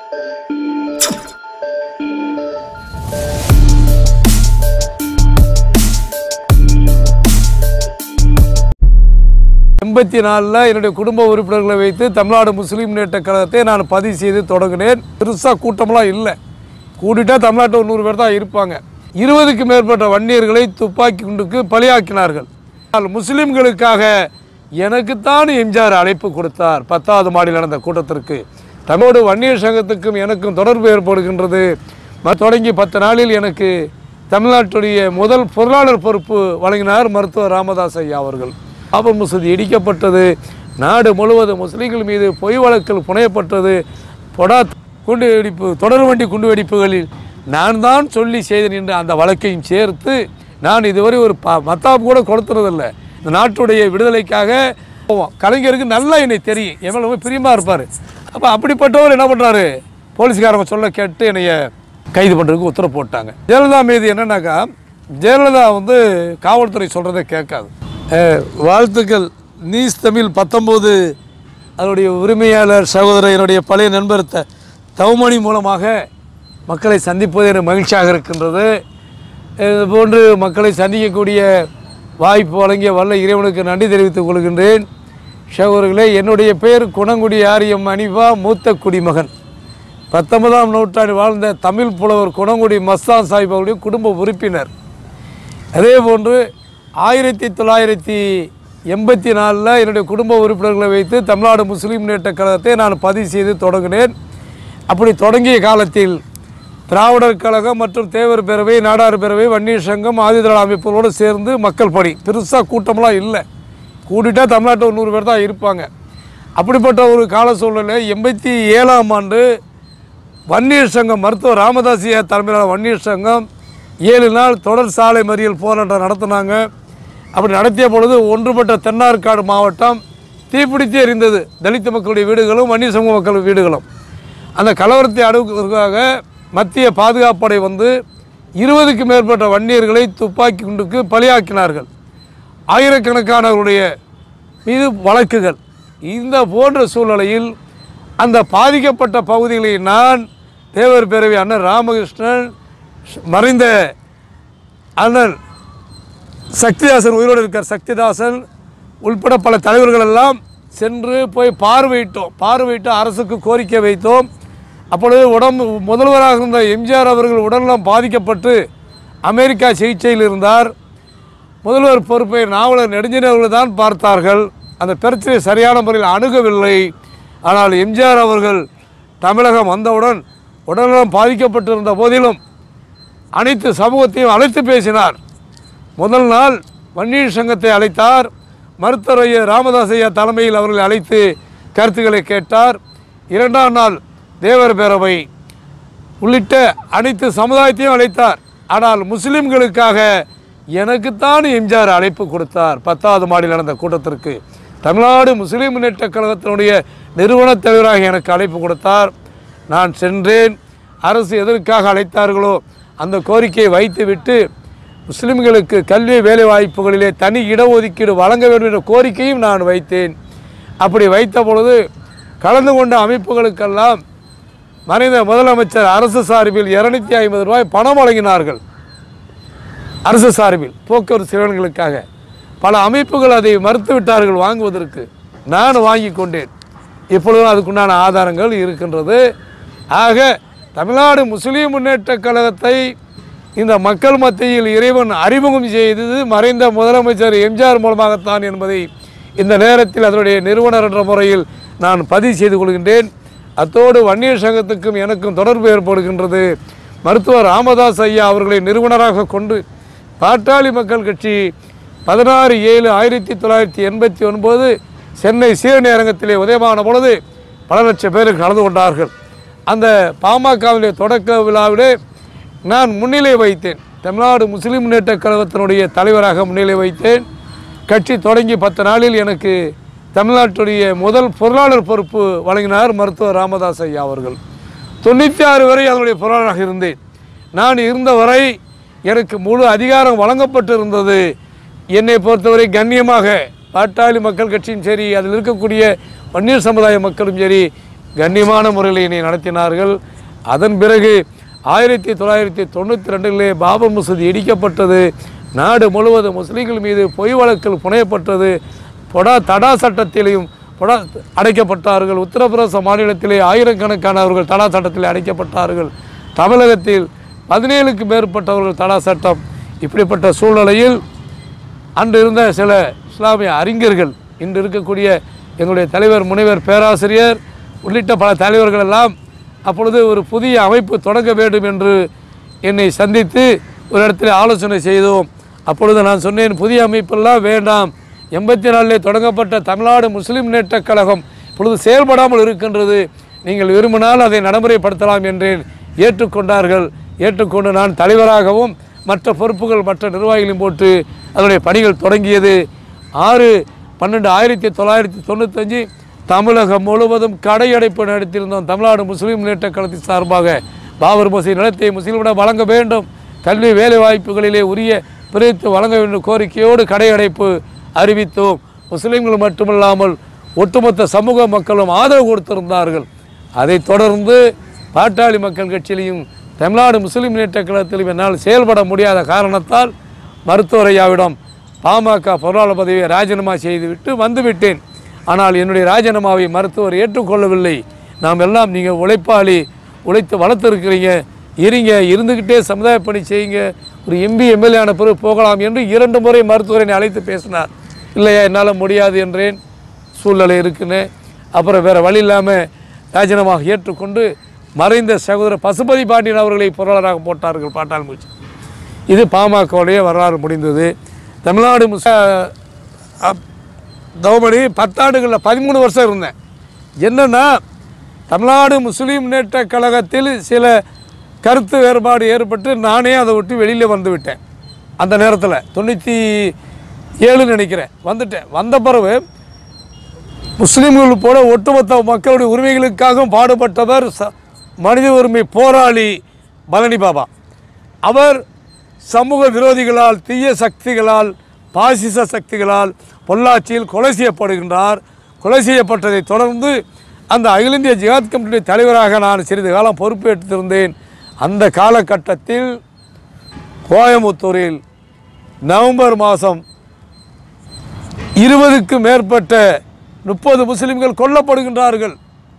எண்பத்தி நாலில் என்னுடைய குடும்ப உறுப்பினர்களை வைத்து தமிழ்நாடு முஸ்லீம் முன்னேற்ற கழகத்தை நான் பதிவு செய்து தொடங்கினேன் பெருசாக கூட்டமெல்லாம் இல்லை கூட்டிட்டா தமிழ்நாட்டில் ஒரு நூறு பேர் தான் இருப்பாங்க இருபதுக்கு மேற்பட்ட வன்னியர்களை துப்பாக்கி குண்டுக்கு பலியாக்கினார்கள் ஆனால் முஸ்லீம்களுக்காக எனக்குத்தான் எம்ஜிஆர் அழைப்பு கொடுத்தார் பத்தாவது மாடியில் நடந்த கூட்டத்திற்கு தமிழோடு வன்னியர் சங்கத்துக்கும் எனக்கும் தொடர்பு ஏற்படுகின்றது ம- தொடங்கி பத்து நாளில் எனக்கு தமிழ்நாட்டுடைய முதல் பொருளாளர் பொறுப்பு வழங்கினார் மருத்துவர் ராமதாஸ் ஐயா அவர்கள் பாபர் மசூதி இடிக்கப்பட்டது நாடு முழுவதும் முஸ்லீம்கள் மீது பொய் வழக்கில் புனையப்பட்டது பொடா குண்டு வெடிப்பு தொடர் வண்டி குண்டு வெடிப்புகளில் நான் தான் சொல்லி செய்தேன் என்று அந்த வழக்கையும் சேர்த்து நான் இதுவரை ஒரு ப மத்தாப்பு கூட கொடுத்துறதில்ல இந்த நாட்டுடைய விடுதலைக்காக போவோம் கலைஞருக்கு நல்லா என்னை தெரியும் எவ்வளவு பிரியமாக இருப்பார் அப்போ அப்படிப்பட்டவர் என்ன பண்ணுறாரு போலீஸ்காரங்க சொல்ல கேட்டு என்னைய கைது பண்ணுறதுக்கு உத்தரவு போட்டாங்க ஜெயலலிதா மீது என்னன்னாக்கா ஜெயலலிதா வந்து காவல்துறை சொல்கிறத கேட்காது அஹ், வாழ்த்துக்கள் நீஸ் தமிழ் பத்தொம்போது அதனுடைய உரிமையாளர் சகோதரர் என்னுடைய பழைய நண்பர் த தவமணி மூலமாக மக்களை சந்திப்பது எனக்கு மகிழ்ச்சியாக இருக்கின்றது இது போன்று மக்களை சந்திக்கக்கூடிய வாய்ப்பு வழங்கிய வல்ல இறைவனுக்கு நன்றி தெரிவித்துக் கொள்கின்றேன் சகோதரர்களே என்னுடைய பெயர் குணங்குடி ஆரியம் அனிபா மூத்த குடிமகன் பத்தொன்பதாம் நூற்றாண்டு வாழ்ந்த தமிழ் புலவர் குணங்குடி மஸ்தான் சாஹிப் அவருடைய குடும்ப உறுப்பினர் அதே போன்று ஆயிரத்தி தொள்ளாயிரத்தி எண்பத்தி நாலில் என்னுடைய குடும்ப உறுப்பினர்களை வைத்து தமிழ்நாடு முஸ்லீம் முன்னேற்ற கழகத்தை நான் பதிவு செய்து தொடங்கினேன் அப்படி தொடங்கிய காலத்தில் திராவிடர் கழகம் மற்றும் தேவர் பேரவை நாடார் பேரவை வன்னியர் சங்கம் ஆதிதிராள அமைப்புகளோடு சேர்ந்து மக்கள் பணி பெருசாக கூட்டமெல்லாம் இல்லை கூட்டிட்டா தமிழ்நாட்டில் ஒரு நூறு பேர் தான் இருப்பாங்க அப்படிப்பட்ட ஒரு கால சூழ்நிலை எண்பத்தி ஏழாம் ஆண்டு வன்னியர் சங்கம் மருத்துவர் ராமதாசியா தலைமையிலான வன்னியர் சங்கம் ஏழு நாள் தொடர் சாலை மறியல் போராட்டம் நடத்தினாங்க அப்படி நடத்திய பொழுது ஒன்றுபட்ட தென்னார்காடு மாவட்டம் தீப்பிடித்து எரிந்தது தலித் மக்களுடைய வீடுகளும் வன்னியர் சமூக மக்கள் வீடுகளும் அந்த கலவரத்தை அடக்குவதற்காக மத்திய பாதுகாப்படை வந்து இருபதுக்கு மேற்பட்ட வன்னியர்களை துப்பாக்கி குண்டுக்கு பலியாக்கினார்கள் ஆயிரக்கணக்கானவருடைய மீது வழக்குகள் இந்த போன்ற சூழ்நிலையில் அந்த பாதிக்கப்பட்ட பகுதிகளில் நான் தேவர் பேரவை அண்ணன் ராமகிருஷ்ணன் மறைந்த அண்ணன் சக்திதாசன் உயிரோடு இருக்கார் சக்திதாசன் உள்பட பல தலைவர்கள் எல்லாம் சென்று போய் பார்வையிட்டோம் பார்வையிட்டு அரசுக்கு கோரிக்கை வைத்தோம் அப்பொழுது உடம்பு முதல்வராக இருந்த எம்ஜிஆர் அவர்கள் உடல்நலம் பாதிக்கப்பட்டு அமெரிக்கா சிகிச்சையில் இருந்தார் முதல்வர் பொறுப்பை நாவலர் நெடுஞ்செழியன் அவர்கள் தான் பார்த்தார்கள் அந்த பிரச்சனை சரியான முறையில் அணுகவில்லை ஆனால் எம்ஜிஆர் அவர்கள் தமிழகம் வந்தவுடன் உடல்நலம் பாதிக்கப்பட்டிருந்த போதிலும் அனைத்து சமூகத்தையும் அழைத்து பேசினார் முதல் நாள் வன்னியர் சங்கத்தை அழைத்தார் மருத்துவர் ஐயா ராமதாஸ் ஐயா தலைமையில் அவர்களை அழைத்து கருத்துக்களை கேட்டார் இரண்டாம் நாள் தேவர் பேரவை உள்ளிட்ட அனைத்து சமுதாயத்தையும் அழைத்தார் ஆனால் முஸ்லிம்களுக்காக எனக்குத்தான் எம்ஜிஆர் அழைப்பு கொடுத்தார் பத்தாவது மாடியில் நடந்த கூட்டத்திற்கு தமிழ்நாடு முஸ்லீம் முன்னேற்ற கழகத்தினுடைய நிறுவனத் தலைவராக எனக்கு அழைப்பு கொடுத்தார் நான் சென்றேன் அரசு எதற்காக அழைத்தார்களோ அந்த கோரிக்கையை வைத்துவிட்டு முஸ்லிம்களுக்கு கல்வி வேலை வாய்ப்புகளிலே தனி இடஒதுக்கீடு வழங்க வேண்டும் என்ற கோரிக்கையும் நான் வைத்தேன் அப்படி வைத்த பொழுது கலந்து கொண்ட அமைப்புகளுக்கெல்லாம் மறைந்த முதலமைச்சர் அரசு சார்பில் இருநூத்தி ஐம்பது ரூபாய் பணம் வழங்கினார்கள் அரசு சார்பில் போக்குவரத்து சேவைகளுக்காக பல அமைப்புகள் அதை மறுத்துவிட்டார்கள் வாங்குவதற்கு நான் வாங்கி கொண்டேன் இப்பொழுதும் அதுக்குண்டான ஆதாரங்கள் இருக்கின்றது ஆக தமிழ்நாடு முஸ்லீம் முன்னேற்ற கழகத்தை இந்த மக்கள் மத்தியில் இறைவன் அறிமுகம் செய்தது மறைந்த முதலமைச்சர் எம்ஜிஆர் மூலமாகத்தான் என்பதை இந்த நேரத்தில் அதனுடைய நிறுவனர் என்ற முறையில் நான் பதிவு செய்து கொள்கின்றேன் அத்தோடு வன்னியர் சங்கத்துக்கும் எனக்கும் தொடர்பு ஏற்படுகின்றது மருத்துவர் ராமதாஸ் ஐயா அவர்களை நிறுவனராக கொண்டு பாட்டாளி மக்கள் கட்சி பதினாறு ஏழு ஆயிரத்தி தொள்ளாயிரத்தி எண்பத்தி ஒன்பது சென்னை சீரணி அரங்கத்திலே உதயமான பொழுது பல லட்சம் பேர் கலந்து கொண்டார்கள் அந்த பாமகவிலே தொடக்க விழாவிலே நான் முன்னிலை வைத்தேன் தமிழ்நாடு முஸ்லிம் முன்னேற்ற கழகத்தினுடைய தலைவராக முன்னிலை வைத்தேன் கட்சி தொடங்கி பத்து நாளில் எனக்கு தமிழ்நாட்டுடைய முதல் பொருளாளர் பொறுப்பு வழங்கினார் மருத்துவர் ராமதாஸ் ஐயா அவர்கள் தொண்ணூற்றி ஆறு வரை அதனுடைய பொருளாளராக இருந்தேன் நான் இருந்த வரை எனக்கு முழு அதிகாரம் வழங்கப்பட்டு இருந்தது என்னை பொறுத்தவரை கண்ணியமாக பாட்டாளி மக்கள் கட்சியும் சரி அதில் இருக்கக்கூடிய வன்னியர் சமுதாய மக்களும் சரி கண்ணியமான முறையில் என்னை நடத்தினார்கள் அதன் பிறகு ஆயிரத்தி தொள்ளாயிரத்தி தொண்ணூற்றி ரெண்டிலே பாபர் மசூதி இடிக்கப்பட்டது நாடு முழுவதும் முஸ்லீம்கள் மீது பொய் வழக்கில் புனையப்பட்டது பொடா தடா சட்டத்திலையும் பொடா அடைக்கப்பட்டார்கள் உத்தரப்பிரதேச மாநிலத்திலே ஆயிரக்கணக்கானவர்கள் தடா சட்டத்தில் அடைக்கப்பட்டார்கள் தமிழகத்தில் பதினேழுக்கு மேற்பட்டவர்கள் தடா சட்டம் இப்படிப்பட்ட சூழ்நிலையில் அன்று இருந்த சில இஸ்லாமிய அறிஞர்கள் இன்று இருக்கக்கூடிய எங்களுடைய தலைவர் முனைவர் பேராசிரியர் உள்ளிட்ட பல தலைவர்கள் எல்லாம் அப்பொழுது ஒரு புதிய அமைப்பு தொடங்க வேண்டும் என்று என்னை சந்தித்து ஒரு இடத்துல ஆலோசனை செய்தோம் அப்பொழுது நான் சொன்னேன் புதிய அமைப்பெல்லாம் வேண்டாம் எண்பத்தி நாலிலே தொடங்கப்பட்ட தமிழ்நாடு முஸ்லிம் முன்னேற்றக் கழகம் இப்பொழுது செயல்படாமல் இருக்கின்றது நீங்கள் விரும்பினால் அதை நடைமுறைப்படுத்தலாம் என்றேன் ஏற்றுக்கொண்டார்கள் ஏற்றுக்கொண்டு நான் தலைவராகவும் மற்ற பொறுப்புகள் மற்ற நிர்வாகிகளையும் போட்டு அதனுடைய பணிகள் தொடங்கியது ஆறு பன்னெண்டு ஆயிரத்தி தொள்ளாயிரத்தி தொண்ணூத்தஞ்சு தமிழகம் முழுவதும் கடையடைப்பு நடத்தியிருந்தோம் தமிழ்நாடு முஸ்லீம் முன்னேற்ற கழகத்தின் சார்பாக பாபர் மசீத் நிலத்தை முஸ்லீமிடம் வழங்க வேண்டும் கல்வி வேலை வாய்ப்புகளிலே உரிய பிரித்து வழங்க வேண்டும் கோரிக்கையோடு கடையடைப்பு அறிவித்தோம் முஸ்லீம்கள் மட்டுமல்லாமல் ஒட்டுமொத்த சமூக மக்களும் ஆதரவு கொடுத்திருந்தார்கள் அதைத் தொடர்ந்து பாட்டாளி மக்கள் கட்சியிலையும் தமிழ்நாடு முஸ்லீம் முன்னேற்ற கழகத்திலும் என்னால் செயல்பட முடியாத காரணத்தால் மருத்துவர் ஐயாவிடம் பாமக பொருளாளர் பதவியை ராஜினாமா செய்துவிட்டு வந்துவிட்டேன் ஆனால் என்னுடைய ராஜினாமாவை மருத்துவர் ஏற்றுக்கொள்ளவில்லை நாம் எல்லாம் நீங்கள் உழைப்பாளி உழைத்து வளர்த்துருக்கிறீங்க இருங்க இருந்துக்கிட்டே சமுதாய பணி செய்யுங்க ஒரு எம்பி எம்எல்ஏ ஆன பிறகு போகலாம் என்று இரண்டு முறை மருத்துவரை என்னை அழைத்து பேசினார் இல்லையா என்னால் முடியாது என்றேன் சூழ்நிலை இருக்குன்னு அப்புறம் வேறு வழி இல்லாமல் ராஜினாமா ஏற்றுக்கொண்டு மறைந்த சகோதரர் பசுபதி பாண்டியன் அவர்களை பொருளாளராக போட்டார்கள் பாட்டாள் மூச்சு இது பாமகவுடைய வரலாறு முடிந்தது தமிழ்நாடு முஸ் தவமணி பத்தாண்டுகளில் பதிமூணு வருஷம் இருந்தேன் என்னென்னா தமிழ்நாடு முஸ்லீம் முன்னேற்ற கழகத்தில் சில கருத்து வேறுபாடு ஏற்பட்டு நானே அதை விட்டு வெளியில் வந்து விட்டேன் அந்த நேரத்தில் தொண்ணூற்றி ஏழுன்னு நினைக்கிறேன் வந்துட்டேன் வந்த பிறகு முஸ்லீம்கள் போல ஒட்டுமொத்த மக்களுடைய உரிமைகளுக்காகவும் பாடுபட்டவர் ச- மனித உரிமை போராளி பழனி பாபா அவர் சமூக விரோதிகளால் தீய சக்திகளால் பாசிச சக்திகளால் பொள்ளாச்சியில் கொலை செய்யப்படுகின்றார் கொலை செய்யப்பட்டதை தொடர்ந்து அந்த அகில இந்திய ஜிஹாத் கமிட்டியுடைய தலைவராக நான் சிறிது காலம் பொறுப்பேற்றிருந்தேன் அந்த காலகட்டத்தில் கோயமுத்தூரில் நவம்பர் மாதம் இருபதுக்கு மேற்பட்ட முப்பது முஸ்லிம்கள் கொல்லப்படுகின்றார்கள்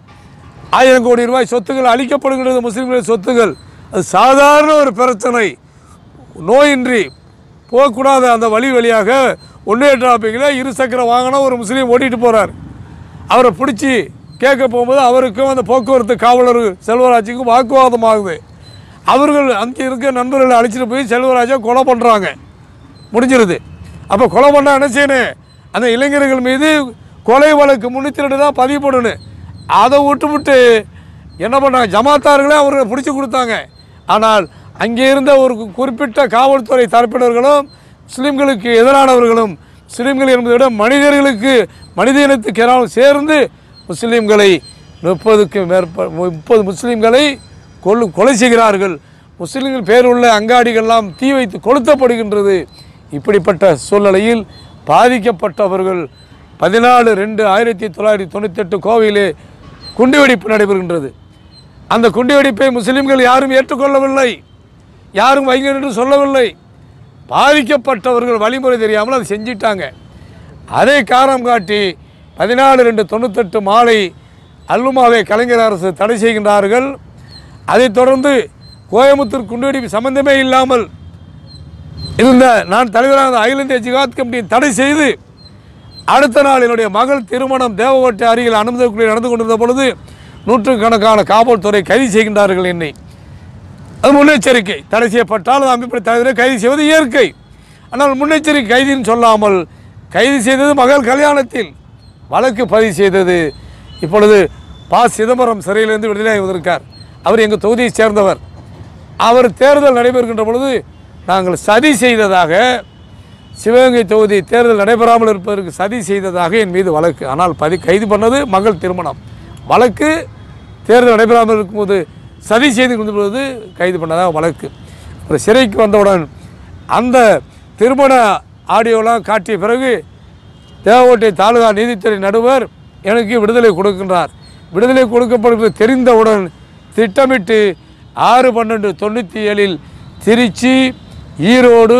ஆயிரம் கோடி ரூபாய் சொத்துக்கள் அளிக்கப்படுகின்றது முஸ்லிம்களின் சொத்துக்கள் அது சாதாரண ஒரு பிரச்சனை நோயின்றி போகக்கூடாத அந்த வழி வழியாக ஒன்றே டிராபிக்கில் இருசக்கர வாகனம் ஒரு முஸ்லீம் ஓட்டிட்டு போகிறார் அவரை பிடிச்சி கேட்க போகும்போது அவருக்கும் அந்த போக்குவரத்து காவலர் செல்வராஜுக்கும் வாக்குவாதம் ஆகுது அவர்கள் அங்கே இருக்க நண்பர்களை அழைச்சிட்டு போய் செல்வராஜை கொலை பண்ணுறாங்க முடிஞ்சிருது அப்போ கொலை பண்ணால் என்ன செய்யணும் அந்த இளைஞர்கள் மீது கொலை வழக்கு முன்னூற்றி ரெண்டு தான் பதிவு பண்ணணும் அதை விட்டுவிட்டு என்ன பண்ணாங்க ஜமாத்தார்களே அவர்களை பிடிச்சி கொடுத்தாங்க ஆனால் அங்கே இருந்த ஒரு கு- குறிப்பிட்ட காவல்துறை தரப்பினர்களும் முஸ்லிம்களுக்கு எதிரானவர்களும் முஸ்லிம்கள் என்பதை விட மனிதர்களுக்கு மனித இனத்துக்கு எதிராக சேர்ந்து முஸ்லிம்களை முப்பதுக்கு மேற்ப முப்பது முஸ்லிம்களை கொல்லு கொலை செய்கிறார்கள் முஸ்லிம்கள் பேருள்ள அங்காடிகள்லாம் தீ வைத்து கொளுத்தப்படுகின்றது இப்படிப்பட்ட சூழ்நிலையில் பாதிக்கப்பட்டவர்கள் பதினாலு ரெண்டு ஆயிரத்தி தொள்ளாயிரத்தி தொண்ணூத்தெட்டு கோவையிலே குண்டுவெடிப்பு நடைபெறுகின்றது அந்த குண்டுவெடிப்பை முஸ்லிம்கள் யாரும் ஏற்றுக்கொள்ளவில்லை யாரும் வைங்க என்று சொல்லவில்லை பாதிக்கப்பட்டவர்கள் வழிமுறை தெரியாமல் அதை செஞ்சிட்டாங்க அதை காரணம் காட்டி பதினாலு ரெண்டு தொண்ணூத்தெட்டு மாலை அல்லுமாவை கலைஞர் அரசு தடை செய்கின்றார்கள் அதைத் தொடர்ந்து கோயமுத்தூர் குண்டுவெடிப்பு சம்பந்தமே இல்லாமல் இருந்த நான் தலைவராக அகில இந்திய ஜிகாத் கமிட்டியை தடை செய்து அடுத்த நாள் என்னுடைய மகள் திருமணம் தேவகோட்டை அருகில் அனுமதிக்குள்ளே நடந்து கொண்டிருந்த பொழுது நூற்றுக்கணக்கான காவல்துறை கைது செய்கின்றார்கள் என்னை அது முன்னெச்சரிக்கை தடை செய்யப்பட்டால் அது அமைப்பு தலைவரை கைது செய்வது இயற்கை ஆனால் முன்னெச்சரிக்கை கைதின்னு சொல்லாமல் கைது செய்தது மகள் கல்யாணத்தில் வழக்கு பதிவு செய்தது இப்பொழுது ப சிதம்பரம் சிறையிலிருந்து விடுதலை வந்திருக்கார் அவர் எங்கள் தொகுதியைச் சேர்ந்தவர் அவர் தேர்தல் நடைபெறுகின்ற பொழுது நாங்கள் சதி செய்ததாக சிவகங்கை தொகுதி தேர்தல் நடைபெறாமல் இருப்பதற்கு சதி செய்ததாக என் மீது வழக்கு ஆனால் பதி கைது பண்ணது மகள் திருமணம் வழக்கு தேர்தல் நடைபெறாமல் இருக்கும்போது சதி செய்து கொண்டு பொழுது கைது பண்ணதாக வழக்கு அப்புறம் சிறைக்கு வந்தவுடன் அந்த திருமண ஆடியோலாம் காட்டிய பிறகு தேவகோட்டை தாலுகா நீதித்துறை நடுவர் எனக்கு விடுதலை கொடுக்கின்றார் விடுதலை கொடுக்கப்படுகிறது தெரிந்தவுடன் திட்டமிட்டு ஆறு பன்னெண்டு தொண்ணூற்றி ஏழில் திருச்சி ஈரோடு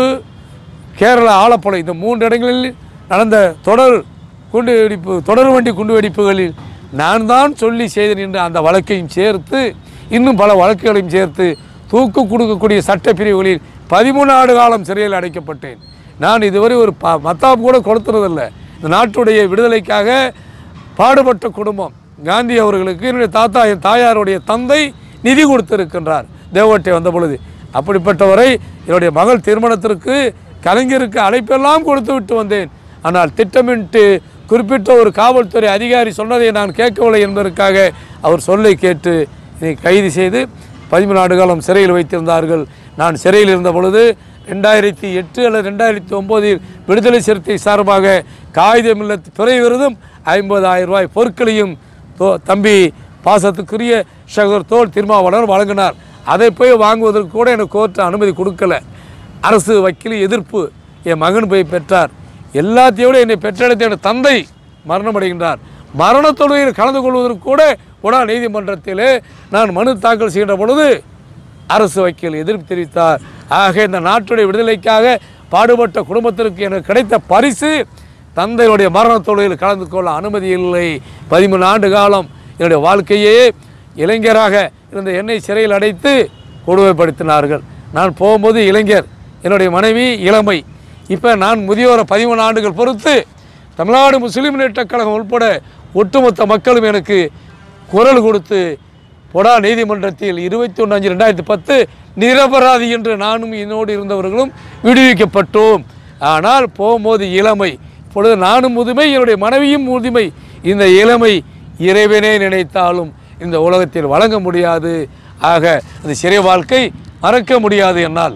கேரளா ஆலப்புழை இந்த மூன்று இடங்களில் நடந்த தொடர் குண்டு வெடிப்பு தொடர் வண்டி குண்டு வெடிப்புகளில் நான் தான் சொல்லி செய்தேன் என்று அந்த வழக்கையும் சேர்த்து இன்னும் பல வழக்குகளையும் சேர்த்து தூக்கு கொடுக்கக்கூடிய சட்ட பிரிவுகளில் பதிமூணு ஆண்டு காலம் சிறையில் அடைக்கப்பட்டேன் நான் இதுவரை ஒரு ப மத்தாப் கூட கொடுத்துறதில்லை இந்த நாட்டுடைய விடுதலைக்காக பாடுபட்ட குடும்பம் காந்தி அவர்களுக்கு என்னுடைய தாத்தா என் தாயாருடைய தந்தை நிதி கொடுத்திருக்கின்றார் தேவட்டை வந்த பொழுது அப்படிப்பட்டவரை என்னுடைய மகள் திருமணத்திற்கு கலைஞருக்கு அழைப்பெல்லாம் கொடுத்து விட்டு வந்தேன் ஆனால் திட்டமிட்டு குறிப்பிட்ட ஒரு காவல்துறை அதிகாரி சொன்னதை நான் கேட்கவில்லை என்பதற்காக அவர் சொல்லை கேட்டு என்னை கைது செய்து பதிமூணு ஆண்டு காலம் சிறையில் வைத்திருந்தார்கள் நான் சிறையில் இருந்த பொழுது ரெண்டாயிரத்தி எட்டு அல்லது ரெண்டாயிரத்தி ஒம்போதில் விடுதலை சிறுத்தை சார்பாக காகிதமில்ல துறை விருதும் ஐம்பதாயிரம் ரூபாய் பொருட்களையும் தோ தம்பி பாசத்துக்குரிய சகோதர் தோல் திருமாவளர் வழங்கினார் அதை போய் வாங்குவதற்கு கூட எனக்கு கோர்ட்டு அனுமதி கொடுக்கல அரசு வக்கீல் எதிர்ப்பு என் மகன் போய் பெற்றார் எல்லாத்தையும் விட என்னை பெற்றெடுத்த என் தந்தை மரணமடைகின்றார் மரண தொழுகையில் கலந்து கொள்வதற்கு கூட உடா நீதிமன்றத்திலே நான் மனு தாக்கல் செய்கின்ற பொழுது அரசு வக்கீல் எதிர்ப்பு தெரிவித்தார் ஆக இந்த நாட்டுடைய விடுதலைக்காக பாடுபட்ட குடும்பத்திற்கு எனக்கு கிடைத்த பரிசு தந்தையுடைய மரண தொழிலில் கலந்து கொள்ள அனுமதி இல்லை பதிமூணு ஆண்டு காலம் என்னுடைய வாழ்க்கையே இளைஞராக இருந்த என்னை சிறையில் அடைத்து கொடுமைப்படுத்தினார்கள் நான் போகும்போது இளைஞர் என்னுடைய மனைவி இளமை இப்போ நான் முதியோரை பதிமூணு ஆண்டுகள் பொறுத்து தமிழ்நாடு முஸ்லீம் முன்னேற்றக் கழகம் உட்பட ஒட்டுமொத்த மக்களும் எனக்கு குரல் கொடுத்து பொடா நீதிமன்றத்தில் இருபத்தி ஒன்று அஞ்சு ரெண்டாயிரத்தி பத்து நிரபராதி என்று நானும் என்னோடு இருந்தவர்களும் விடுவிக்கப்பட்டோம் ஆனால் போகும்போது இளமை இப்பொழுது நானும் முதுமை என்னுடைய மனைவியும் முதுமை இந்த இளமை இறைவனே நினைத்தாலும் இந்த உலகத்தில் வழங்க முடியாது ஆக அந்த சிறை வாழ்க்கை மறக்க முடியாது என்னால்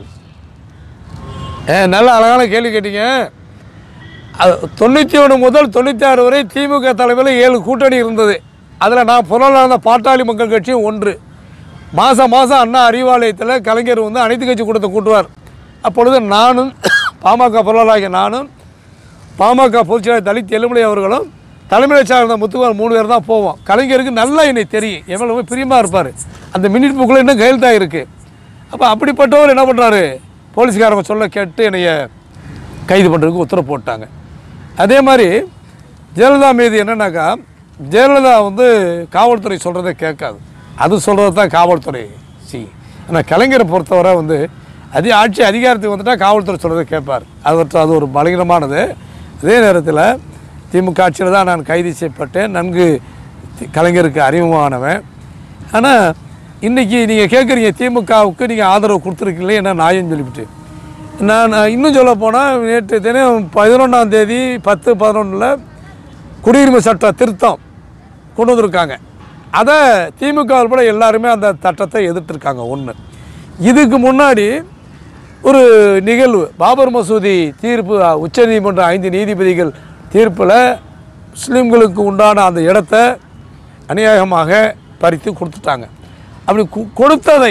ஏ, நல்ல அழகான கேள்வி கேட்டீங்க அது தொண்ணூற்றி ஒன்று முதல் தொண்ணூற்றி ஆறு வரை திமுக தலைமையில் ஏழு கூட்டணி இருந்தது அதில் நான் பொருளாதார பாட்டாளி மக்கள் கட்சியும் ஒன்று மாதம் மாதம் அண்ணா அறிவாலயத்தில் கலைஞர் வந்து அனைத்து கட்சி கூட்டத்தை கூட்டுவார் அப்பொழுது நானும் பாமக பொருளாளராகிய நானும் பாமக பொதுச்செயலாளர் தலித் எலுமலை அவர்களும் தலைமையில் சார்ந்த முத்துக்குமார் மூணு பேர் தான் போவோம் கலைஞருக்கு நல்லா என்னை தெரியும் எவ்வளவு பிரியமாக இருப்பார் அந்த மினிட் புக்கில் இன்னும் கையெழுத்தாக இருக்குது அப்போ அப்படிப்பட்டவர் என்ன பண்ணுறாரு போலீஸ்காரங்க சொல்ல கேட்டு என்னைய கைது பண்ணுறதுக்கு உத்தரவு போட்டாங்க அதே மாதிரி ஜெயலலிதா மீது என்னன்னாக்கா ஜெயலலிதா வந்து காவல்துறை சொல்கிறத கேட்காது அது சொல்கிறது தான் காவல்துறை சி ஆனால் கலைஞரை பொறுத்தவரை வந்து அதே ஆட்சி அதிகாரத்துக்கு வந்துட்டால் காவல்துறை சொல்கிறத கேட்பார் அது ஒரு- அது ஒரு பலகீனமானது அதே நேரத்தில் திமுக ஆட்சியில் தான் நான் கைது செய்யப்பட்டேன் நன்கு தி- கலைஞருக்கு அறிமுகமானவன் ஆனால் இன்றைக்கி நீங்கள் கேட்குறீங்க திமுகவுக்கு நீங்கள் ஆதரவு கொடுத்துருக்கீங்களே என்ன நியாயம் சொல்லிவிட்டு நான் நான் இன்னும் சொல்ல போனால் நேற்று தினம் பதினொன்றாம் தேதி பத்து பதினொன்றில் குடியுரிமை சட்ட திருத்தம் கொண்டு வந்திருக்காங்க அதை திமுக உட்பட எல்லாருமே அந்த சட்டத்தை எதிர்த்திருக்காங்க ஒன்று இதுக்கு முன்னாடி ஒரு நிகழ்வு பாபர் மசூதி தீர்ப்பு உச்சநீதிமன்ற ஐந்து நீதிபதிகள் தீர்ப்பில் முஸ்லீம்களுக்கு உண்டான அந்த இடத்த அநியாயமாக பறித்து கொடுத்துட்டாங்க அப்படி கு- கொடுத்ததை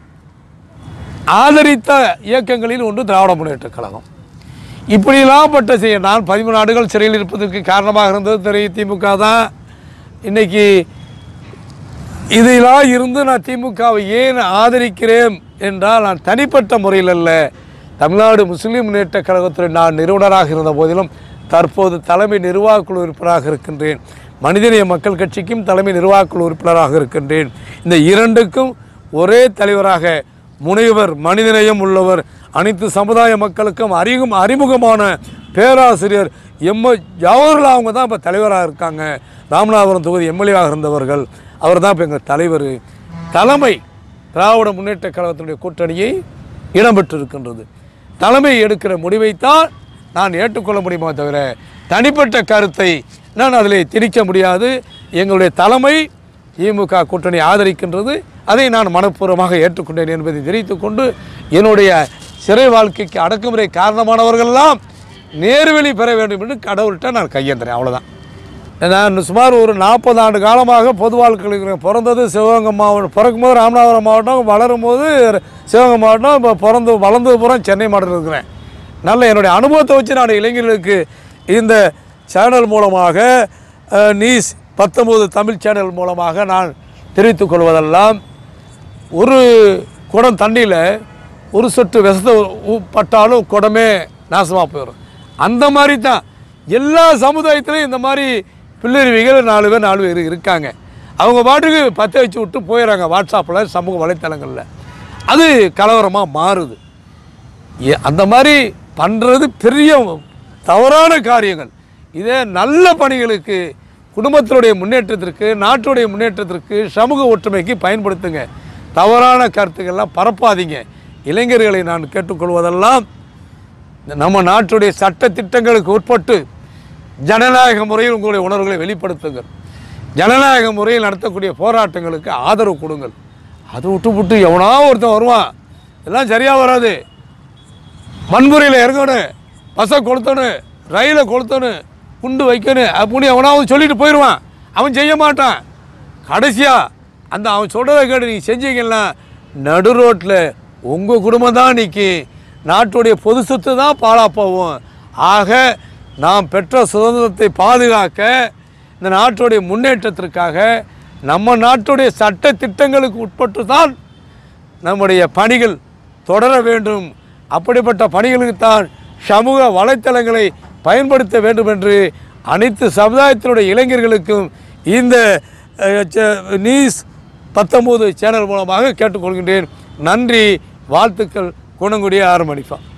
ஆதரித்த இயக்கங்களில் ஒன்று திராவிட முன்னேற்றக் கழகம் இப்படியெல்லாம் பட்ட செய்ய நான் பதிமூணு ஆண்டுகள் சிறையில் இருப்பதற்கு காரணமாக இருந்தது திரை திமுக தான் இன்னைக்கு இதெல்லாம் இருந்து நான் திமுகவை ஏன் ஆதரிக்கிறேன் என்றால் நான் தனிப்பட்ட முறையில் அல்ல தமிழ்நாடு முஸ்லீம் முன்னேற்ற கழகத்துறை நான் நிறுவனராக இருந்த போதிலும் தற்போது தலைமை நிர்வாகக் குழு உறுப்பினராக இருக்கின்றேன் மனிதநேய மக்கள் கட்சிக்கும் தலைமை நிர்வாகக் குழு உறுப்பினராக இருக்கின்றேன் இந்த இரண்டுக்கும் ஒரே தலைவராக முனைவர் மனிதநேயம் உள்ளவர் அனைத்து சமுதாய மக்களுக்கும் அறிமுகம் அறிமுகமான பேராசிரியர் எம் ஜவஹர்லால் அவங்க தான் இப்போ தலைவராக இருக்காங்க ராமநாதபுரம் தொகுதி எம்எல்ஏவாக இருந்தவர்கள் அவர் தான் இப்போ எங்கள் தலைவர் தலைமை திராவிட முன்னேற்ற கழகத்தினுடைய கூட்டணியை இடம்பெற்றிருக்கின்றது தலைமை எடுக்கிற முடிவைத்தான் நான் ஏற்றுக்கொள்ள முடியுமே தவிர தனிப்பட்ட கருத்தை நான் அதில் திணிக்க முடியாது எங்களுடைய தலைமை திமுக கூட்டணி ஆதரிக்கின்றது அதை நான் மனப்பூர்வமாக ஏற்றுக்கொண்டேன் என்பதை தெரிவித்துக் கொண்டு என்னுடைய சிறை வாழ்க்கைக்கு அடக்குமுறை காரணமானவர்களெல்லாம் நேர்வழி பெற வேண்டும் என்று கடவுள்கிட்ட நான் கையேந்துறேன் அவ்வளோதான் நான் சுமார் ஒரு நாற்பது ஆண்டு காலமாக பொது வாழ்க்கையில் இருக்கிறேன் பிறந்தது சிவகங்கை மாவட்டம் பிறக்கும்போது ராமநாதபுரம் மாவட்டம் வளரும் போது சிவகங்கை மாவட்டம் இப்போ பிறந்து வளர்ந்தது பூரா சென்னை மாவட்டத்தில் இருக்கிறேன் நல்ல என்னுடைய அனுபவத்தை வச்சு நான் இளைஞர்களுக்கு இந்த சேனல் மூலமாக அஹ், நியூஸ் பத்தொம்போது தமிழ் சேனல் மூலமாக நான் தெரிவித்துக் கொள்வதெல்லாம் ஒரு குடம் தண்ணியில் ஒரு சொட்டு விஷத்தை ஊ- பட்டாலும் குடமே நாசமாக போயிடும் அந்த மாதிரி தான் எல்லா சமுதாயத்திலையும் இந்த மாதிரி பிள்ளருவிகள் நாலு பேர் நாலு பேர் இருக்காங்க அவங்க பாட்டுக்கு பற்ற வச்சு விட்டு போயிடறாங்க வாட்ஸ்அப்பில் சமூக வலைத்தளங்களில் அது கலவரமாக மாறுது ஏ- அந்த மாதிரி பண்ணுறது பெரிய தவறான காரியங்கள் இதே நல்ல பணிகளுக்கு குடும்பத்தினுடைய முன்னேற்றத்திற்கு நாட்டுடைய முன்னேற்றத்திற்கு சமூக ஒற்றுமைக்கு பயன்படுத்துங்க தவறான கருத்துக்கள்லாம் பரப்பாதீங்க இளைஞர்களை நான் கேட்டுக்கொள்வதெல்லாம் இந்த நம்ம நாட்டுடைய சட்ட திட்டங்களுக்கு உட்பட்டு ஜனநாயக முறையில் உங்களுடைய உணர்வுகளை வெளிப்படுத்துங்கள் ஜனநாயக முறையில் நடத்தக்கூடிய போராட்டங்களுக்கு ஆதரவு கொடுங்கள் அதை விட்டு விட்டு எவனா ஒருத்தன் வருவான் இதெல்லாம் சரியாக வராது வன்முறையில் இறங்கணும் பஸ்ஸை கொளுத்தணும் ரயிலை கொளுத்தணும் குண்டு வைக்கணும் அப்படின்னு எவனாவது சொல்லிட்டு போயிடுவான் அவன் செய்ய மாட்டான் கடைசியாக அந்த அவன் சொல்கிறத கேட்டு நீங்கள் செஞ்சீங்கன்னா நடு ரோட்டில் உங்கள் குடும்பம் தான் நிற்கி நாட்டுடைய பொது சொத்து தான் பாழா போகும் ஆக நாம் பெற்ற சுதந்திரத்தை பாதுகாக்க இந்த நாட்டுடைய முன்னேற்றத்திற்காக நம்ம நாட்டுடைய சட்ட திட்டங்களுக்கு உட்பட்டு தான் நம்முடைய பணிகள் தொடர வேண்டும் அப்படிப்பட்ட பணிகளுக்கு தான் சமூக வலைத்தளங்களை பயன்படுத்த வேண்டும் என்று அனைத்து சமுதாயத்தினுடைய இளைஞர்களுக்கும் இந்த அஹ், ச- நியூஸ் பத்தொம்போது சேனல் மூலமாக கேட்டுக்கொள்கின்றேன் நன்றி வாழ்த்துக்கள் குணங்குடிய ஆரம்பணிப்பா